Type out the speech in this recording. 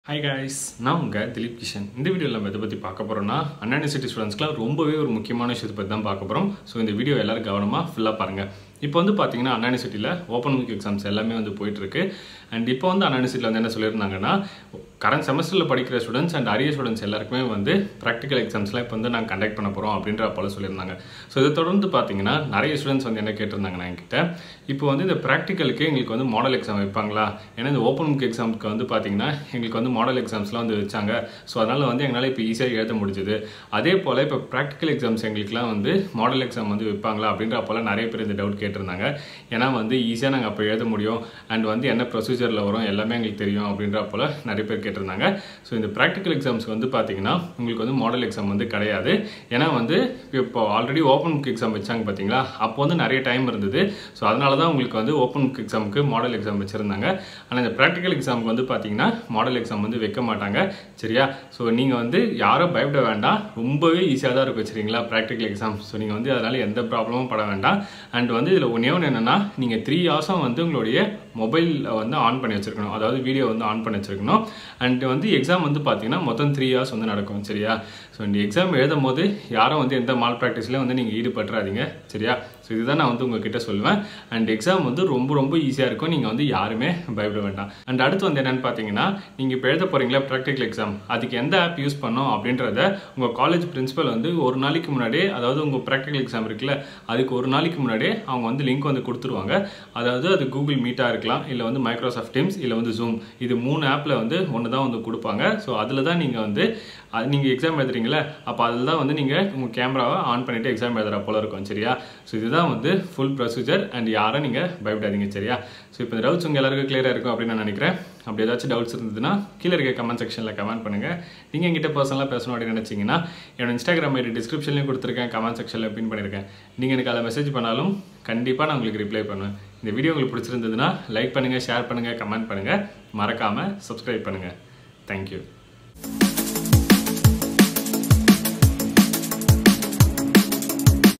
hi guys நான் உங்கள் திலீப் கிஷன் இந்த வீடியோவில் நம்ம எதை பற்றி பார்க்க போகிறோம்னா அண்ணா யூனிவர்சிட்டி ஸ்டூடெண்ட்ஸ்க்குலாம் ரொம்பவே ஒரு முக்கியமான விஷயத்தை பற்றி தான் பார்க்க போகிறோம் ஸோ இந்த வீடியோ எல்லாரும் கவனமாக ஃபுல்லாக பாருங்கள் இப்போ வந்து பார்த்தீங்கன்னா அண்ணா யூனிவர்சிட்டியில் ஓப்பன் புக் எக்ஸாம்ஸ் எல்லாமே வந்து போயிட்டுருக்கு அண்ட் இப்போ வந்து அண்ணா யூனிவர்சிட்டியில் வந்து என்ன சொல்லியிருந்தாங்கன்னா கரண்ட் செமஸ்டரில் படிக்கிற ஸ்டூடெண்ட்ஸ் அண்ட் அரிய ஸ்டூடெண்ட்ஸ் எல்லாருக்குமே வந்து ப்ராக்டிக்கல் எக்ஸாம்ஸ்லாம் இப்போ வந்து நாங்கள் கண்டக்ட் பண்ண போகிறோம் அப்படின்ற போல சொல்லியிருந்தாங்க ஸோ இதை தொடர்ந்து பார்த்தீங்கன்னா நிறைய ஸ்டூடெண்ட்ஸ் வந்து என்ன கேட்டிருந்தாங்க நான் என்கிட்ட இப்போ வந்து இந்த ப்ராக்டிக்கலுக்கு எங்களுக்கு வந்து மாடல் எக்ஸாம் வைப்பாங்களா ஏன்னா இந்த ஓப்பன் புக் எக்ஸாமுக்கு வந்து பார்த்தீங்கன்னா எங்களுக்கு வந்து மாடல் எக்ஸாம்ஸ்லாம் வந்து வச்சாங்க ஸோ அதனால் வந்து எங்களால் இப்போ ஈஸியாக எழுத முடிஞ்சுது அதே போல் இப்போ ப்ராக்டிக்கல் எக்ஸாம்ஸ் எங்களுக்குலாம் வந்து மாடல் எக்ஸாம் வந்து வைப்பாங்களா அப்படின்ற போல் நிறைய பேர் இந்த டவுட் கேட்டிருந்தாங்க ஏன்னா வந்து ஈஸியாக நாங்கள் அப்போ எழுத முடியும் அண்ட் வந்து என்ன ப்ரொசீஜரில் வரும் எல்லாமே எங்களுக்கு தெரியும் அப்படின்ற போல் நிறைய பேர் கேட்டிருந்தாங்க ஸோ இந்த ப்ராக்டிக்கல் எக்ஸாம்ஸ் வந்து பார்த்தீங்கன்னா உங்களுக்கு வந்து மாடல் எக்ஸாம் வந்து கிடையாது ஏன்னா வந்து இப்போ ஆல்ரெடி ஓப்பன் புக் எக்ஸாம் வச்சாங்க பார்த்தீங்களா அப்போ வந்து நிறைய டைம் இருந்தது ஸோ அதனால தான் உங்களுக்கு வந்து ஓப்பன் புக் எக்ஸாமுக்கு மாடல் எக்ஸாம் வச்சுருந்தாங்க ஆனால் இந்த ப்ராக்டிக்கல் எக்ஸாமுக்கு வந்து பார்த்தீங்கன்னா மாடல் எக்ஸாம் வந்து வைக்க மாட்டாங்க சரியா ஸோ நீங்கள் வந்து யாரும் பயப்பட வேண்டாம் ரொம்பவே ஈஸியாக தான் இருக்கும் சரிங்களா ப்ராக்டிக்கல் எக்ஸாம் ஸோ நீங்கள் வந்து அதனால் எந்த ப்ராப்ளமும் பட வேண்டாம் அண்ட் வந்து இதில் ஒன்றே ஒன்று என்னென்னா நீங்கள் த்ரீ ஹவர்ஸும் வந்து உங்களுடைய மொபைலில் வந்து ஆன் பண்ணி வச்சுருக்கணும் அதாவது வீடியோ வந்து ஆன் பண்ணி வச்சுருக்கணும் அண்ட் வந்து எக்ஸாம் வந்து பார்த்தீங்கன்னா மொத்தம் த்ரீ ஹவர்ஸ் வந்து நடக்கும் சரியா ஸோ இந்த எக்ஸாம் எழுதும் போது யாரும் வந்து எந்த மால் ப்ராக்டிஸ்லையும் வந்து நீங்கள் ஈடுபட்டுறாதீங்க சரியா ஸோ இதுதான் நான் வந்து உங்ககிட்ட சொல்லுவேன் அண்ட் எக்ஸாம் வந்து ரொம்ப ரொம்ப ஈஸியாக இருக்கும் நீங்கள் வந்து யாருமே பயப்பட வேண்டாம் அண்ட் அடுத்து வந்து என்னென்னு பார்த்தீங்கன்னா நீங்கள் இப்போ எழுத போகிறீங்களா ப்ராக்டிக்கல் எக்ஸாம் அதுக்கு எந்த ஆப் யூஸ் பண்ணோம் அப்படின்றத உங்கள் காலேஜ் பிரின்சிபல் வந்து ஒரு நாளைக்கு முன்னாடியே அதாவது உங்கள் ப்ராக்டிக்கல் எக்ஸாம் இருக்குல்ல அதுக்கு ஒரு நாளைக்கு முன்னாடியே அவங்க வந்து லிங்க் வந்து கொடுத்துருவாங்க அதாவது அது கூகுள் மீட்டாக இருக்கலாம் இல்லை வந்து மைக்ரோசாஃப்ட் டீம்ஸ் இல்லை வந்து ஜூம் இது மூணு ஆப்பில் வந்து ஒன்று தான் வந்து கொடுப்பாங்க ஸோ அதில் தான் நீங்கள் வந்து அது நீங்கள் எக்ஸாம் எழுதுறீங்களே அப்போ அதில் தான் வந்து நீங்கள் உங்கள் கேமராவை ஆன் பண்ணிவிட்டு எக்ஸாம் எழுதுற போல இருக்கும் சரியா ஸோ இதுதான் வந்து ஃபுல் ப்ரொசீஜர் அண்ட் யாரும் நீங்கள் பயப்படாதீங்க சரியா ஸோ இப்போ இந்த டவுட்ஸ் உங்கள் எல்லாருக்கும் கிளியராக இருக்கும் அப்படின்னு நான் நினைக்கிறேன் அப்படி ஏதாச்சும் டவுட்ஸ் இருந்ததுன்னா கீழே இருக்க கமெண்ட் செக்ஷனில் கமெண்ட் பண்ணுங்கள் நீங்கள் எங்கிட்ட பர்சனலாக பேசணும் அப்படின்னு நினச்சிங்கன்னா என்னோட இன்ஸ்டாகிராம் ஐடி டிஸ்கிரிப்ஷன்லையும் கொடுத்துருக்கேன் கமெண்ட் செக்ஷனில் பின் பண்ணியிருக்கேன் நீங்கள் எனக்கு அதில் மெசேஜ் பண்ணாலும் கண்டிப்பாக நான் உங்களுக்கு ரிப்ளை பண்ணுவேன் இந்த வீடியோ உங்களுக்கு பிடிச்சிருந்ததுன்னா லைக் பண்ணுங்கள் ஷேர் பண்ணுங்கள் கமெண்ட் பண்ணுங்கள் மறக்காமல் சப்ஸ்கிரைப் பண்ணுங்கள் தேங்க்யூ